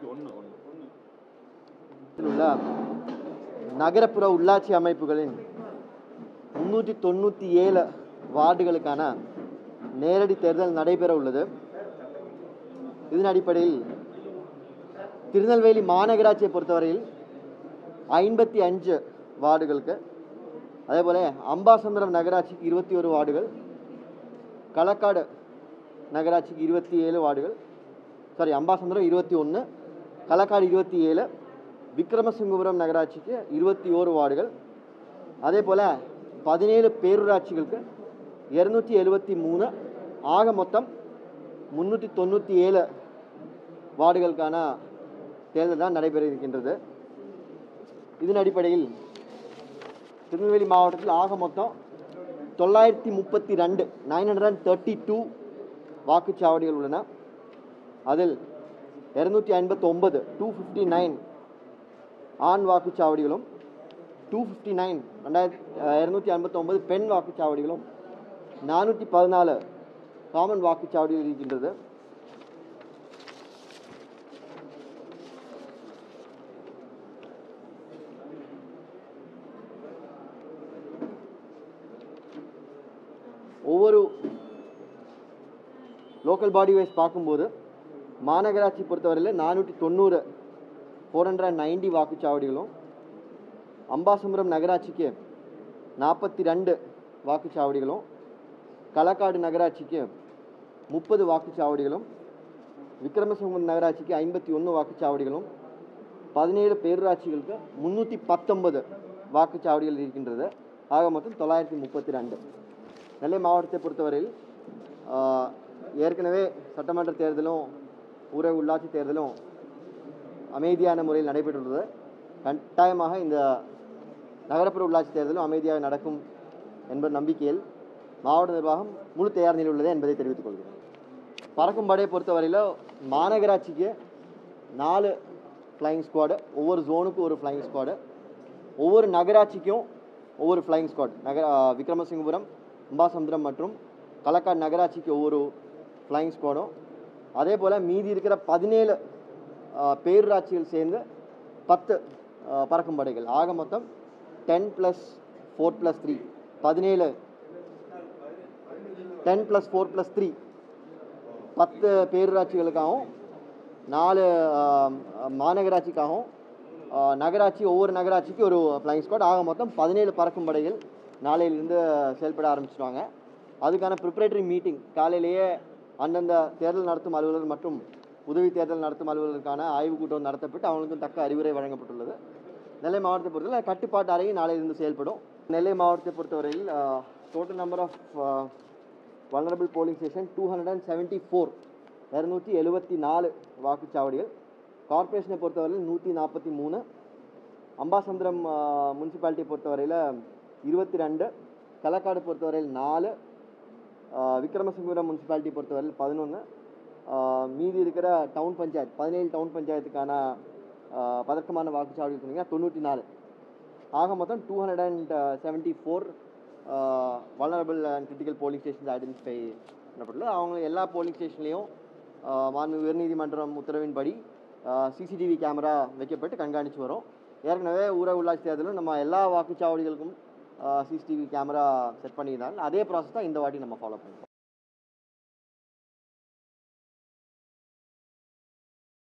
உள்ள நகரப்புற உள்ளாட்சி அமைப்புகளின் முன்னூற்றி தொண்ணூற்றி ஏழு வார்டுகளுக்கான நேரடி தேர்தல் நடைபெற உள்ளது இதன் அடிப்படையில் திருநெல்வேலி மாநகராட்சியை பொறுத்தவரையில் ஐம்பத்தி அஞ்சு வார்டுகளுக்கு அதே போல அம்பாசமுத்திரம் நகராட்சிக்கு இருபத்தி ஒரு வார்டுகள் களக்காடு நகராட்சிக்கு இருபத்தி ஏழு வார்டுகள் சாரி அம்பாசமுத்திரம் இருபத்தி ஒன்று களக்காடு இருபத்தி ஏழு விக்ரமசிங்கபுரம் நகராட்சிக்கு இருபத்தி ஓரு வார்டுகள் அதே போல் பதினேழு பேரூராட்சிகளுக்கு இரநூத்தி எழுபத்தி மூணு ஆக மொத்தம் முந்நூற்றி தொண்ணூற்றி ஏழு வார்டுகளுக்கான தேர்தல் தான் நடைபெற இருக்கின்றது இதன் அடிப்படையில் திருநெல்வேலி மாவட்டத்தில் ஆக மொத்தம் தொள்ளாயிரத்தி முப்பத்தி ரெண்டு nine hundred and thirty two வாக்குச்சாவடிகள் உள்ளன அதில் இரநூத்தி ஐம்பத்தொம்பது டூ ஃபிஃப்டி நைன் ஆண் வாக்குச்சாவடிகளும் டூ ஃபிஃப்டி நைன் ரெண்டாயிரத்தி இரநூத்தி ஐம்பத்தொம்பது பெண் வாக்குச்சாவடிகளும் நானூற்றி பதினாலு காமன் வாக்குச்சாவடிகள் இருக்கின்றது ஒவ்வொரு லோக்கல் பாடி வைஸ் பார்க்கும்போது மாநகராட்சி பொறுத்தவரையில் நானூற்றி தொண்ணூறு ஃபோர் ஹண்ட்ரட் நைன்டி வாக்குச்சாவடிகளும் அம்பாசமுரம் நகராட்சிக்கு நாற்பத்தி ரெண்டு வாக்குச்சாவடிகளும் களக்காடு நகராட்சிக்கு முப்பது வாக்குச்சாவடிகளும் விக்ரமசிங்கம் நகராட்சிக்கு ஐம்பத்தி ஒன்று வாக்குச்சாவடிகளும் பதினேழு பேரூராட்சிகளுக்கு முந்நூற்றி பத்தொன்பது வாக்குச்சாவடிகள் இருக்கின்றது ஆக மொத்தம் தொள்ளாயிரத்தி முப்பத்தி ரெண்டு நெல்லை மாவட்டத்தை பொறுத்தவரையில் ஆஹ், ஏற்கனவே சட்டமன்ற தேர்தலும் ஊரக உள்ளாட்சி தேர்தலும் அமைதியான முறையில் நடைபெற்றுள்ளது கட்டாயமாக இந்த நகரப்புற உள்ளாட்சி தேர்தலும் அமைதியாக நடக்கும் என்பது நம்பிக்கையில் மாவட்ட நிர்வாகம் முழு தயார் நிலையில் உள்ளது என்பதை தெரிவித்துக் கொள்கிறேன் பறக்கும் படையை பொறுத்தவரையில் மாநகராட்சிக்கு நாலு ஃப்ளையிங் ஸ்குவாடு ஒவ்வொரு ஜோனுக்கும் ஒரு ஃப்ளையிங் ஸ்குவாடு ஒவ்வொரு நகராட்சிக்கும் ஒவ்வொரு ஃப்ளையிங் ஸ்குவாட் நகர ஆஹ், விக்ரமசிங்கபுரம் அம்பாசமுத்திரம் மற்றும் களக்காடு நகராட்சிக்கு ஒவ்வொரு ஃப்ளையிங் ஸ்குவாடும் அதே போல் மீதி இருக்கிற பதினேழு ஆஹ், பேரூராட்சிகள் சேர்ந்து பத்து ஆஹ், பறக்கும் படைகள் ஆக மொத்தம் ten plus four plus three பதினேழு ten plus four plus three பத்து பேரூராட்சிகளுக்காகவும் நாலு ஆஹ், மாநகராட்சிக்காகவும் ஆஹ், நகராட்சி ஒவ்வொரு நகராட்சிக்கு ஒரு ஃப்ளைங் ஸ்குவாட் ஆக மொத்தம் பதினேழு பறக்கும் படைகள் நாளையிலிருந்து செயல்பட ஆரம்பிச்சிடுவாங்க அதுக்கான ப்ரிப்பரேட்டரி மீட்டிங் காலையிலேயே அந்தந்த தேர்தல் நடத்தும் அலுவலர் மற்றும் உதவி தேர்தல் நடத்தும் அலுவலருக்கான ஆய்வுக் கூட்டம் நடத்தப்பட்டு அவங்களுக்கும் தக்க அறிவுரை வழங்கப்பட்டுள்ளது நெல்லை மாவட்டத்தை பொறுத்தவரை கட்டுப்பாட்டு அறை நாளையிலிருந்து செயல்படும் நெல்லை மாவட்டத்தை பொறுத்தவரையில் total number of vulnerable polling station two hundred and seventy four இரநூத்தி எழுபத்தி நாலு வாக்குச்சாவடிகள் கார்ப்பரேஷனை பொறுத்தவரையில் நூற்றி நாற்பத்தி மூணு அம்பாசமுத்திரம் முனிசிபாலிட்டியை பொறுத்தவரையில் இருபத்தி ரெண்டு களக்காடு பொறுத்தவரையில் நாலு ஆஹ் விக்ரமசிங்கபுரம் முனிசிபாலிட்டி பொறுத்தவரையில் பதினொன்று மீதி இருக்கிற டவுன் பஞ்சாயத்து பதினேழு டவுன் பஞ்சாயத்துக்கான ஆஹ் பதக்கமான வாக்குச்சாவடி சொன்னீங்கன்னா தொண்ணூற்றி நாலு ஆக மொத்தம் two hundred and seventy four vulnerable and critical polling stations identify பண்ணப்பட்டுள்ளது அவங்க எல்லா போலிங் ஸ்டேஷன்லேயும் மாண்பு உயர்நீதிமன்றம் உத்தரவின்படி சிசிடிவி கேமரா வைக்கப்பட்டு கண்காணித்து வரும் ஏற்கனவே ஊரக உள்ளாட்சி தேர்தலும் நம்ம எல்லா வாக்குச்சாவடிகளுக்கும் சிசிடிவி கேமரா செட் பண்ணியிருந்தாங்க அதே ப்ராசஸ் தான் இந்த வாட்டி நம்ம ஃபாலோ பண்ணுறோம்